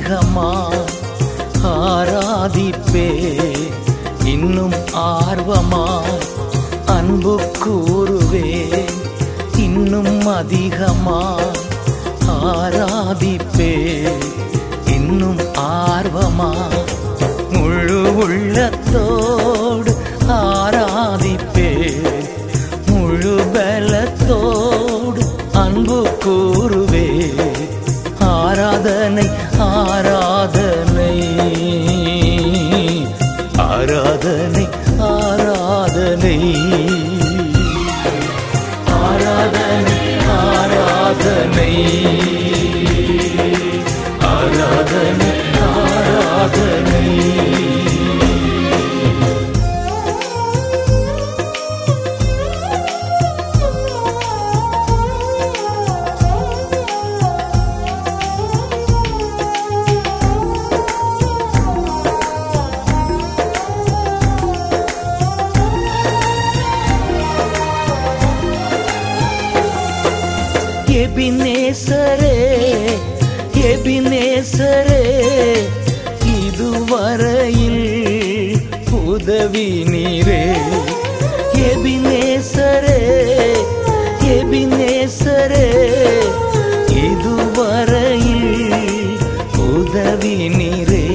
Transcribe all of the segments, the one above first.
அதிகமாய் ஆராதிப்பே இன்னும் ஆர்வமாய் அன்பு கூறுவே இன்னும் அதிகமாய் ஆராதிப்பே இன்னும் ஆர்வமாய் முழு உள்ளத்தோடு ஆராதிப்பே முழு பலத்தோடு அன்பு கூறுவே ஆராதனை ஆராதனை ஆராதனை ஆராதனை ஆராதனை ஆராதனை ஆராதனை ஆராதனை எபினேசரே எபினேசரே இதுவரையில் உதவி நீரே எபினேசரே எபினேசரே இதுவரையில் உதவி நீரே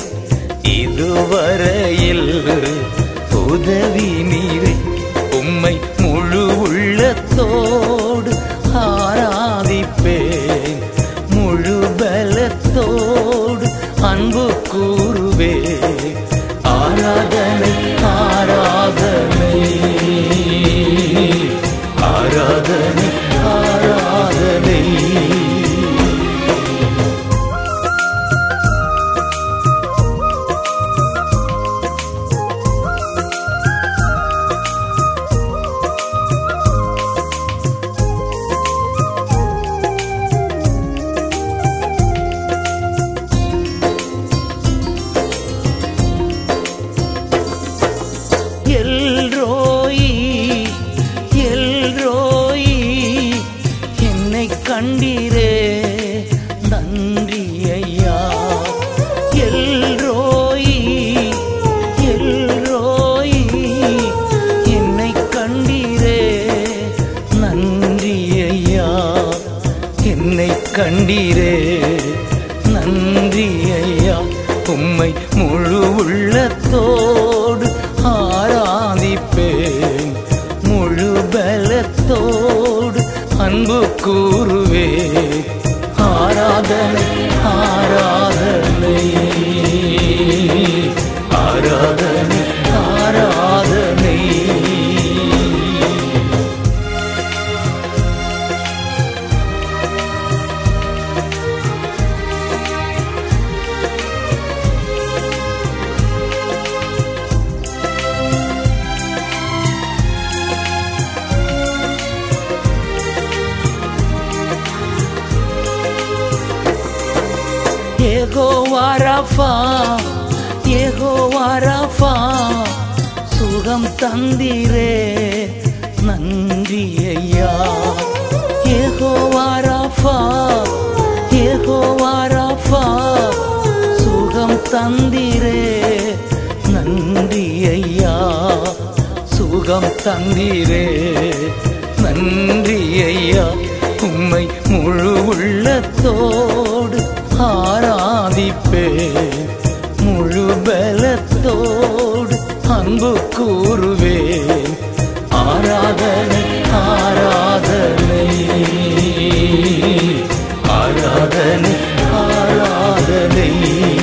இதுவரையில் உதவி நீரே உம்மை முழு உள்ளத்தோடு ஆராதிப்பேன் முழு பலத்தோடு அன்பு கூறுவே ஆராதனை ஆராதனை ஆராதனை ஆராதனை எல்ரோயி எல்ரோயி என்னை கண்டீரே நன்றி ஐயா எல்ரோயி எல்ரோயி என்னை கண்டீரே நன்றி ஐயா என்னை கண்டீரே நன்றி ஐயா உம்மை முழு உள்ளத்தோடு ஆராதிப்பேன் முழு பலத்தோடு அன்பு கூறுவே ஆராதனை ஆராதனை ஆராதனை ஆராதனை ஏகோவா ரஃபா ஏகோவா ரஃபா சுகம் தந்திரே நன்றி ஐயா ஏகோவா ரஃபா ஏகோவா ரஃபா சுகம் தந்திரே நன்றி ஐயா சுகம் தந்திரே நன்றி ஐயா உம்மை முழு உள்ளத்தோடு ஆராதிப்பேன் முழு பலத்தோடு அன்பு கூறுவேன் ஆராதனை ஆராதனை ஆராதனை ஆராதனை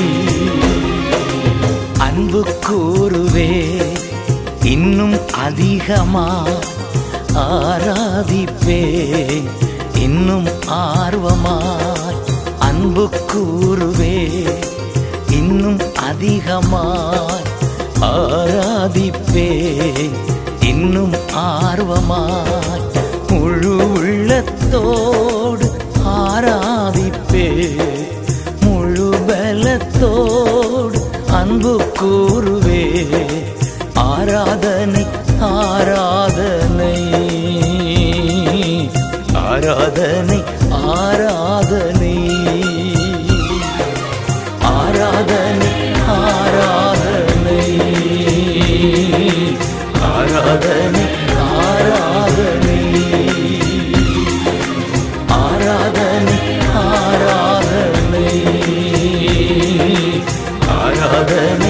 அன்பு கூறுவே இன்னும் அதிகமா ஆராதிப்பே இன்னும் ஆர்வமாய் அன்பு கூறுவே இன்னும் அதிகமாய் ஆராதிப்பே இன்னும் ஆர்வமாய் முழு உள்ளத்தோடு ஆராதிப்பே முழு பலத்தோடு அன்பு கூறுவே ஆராதனை ஆராதனை ஆராதனை ஆராதனை ஆராதனை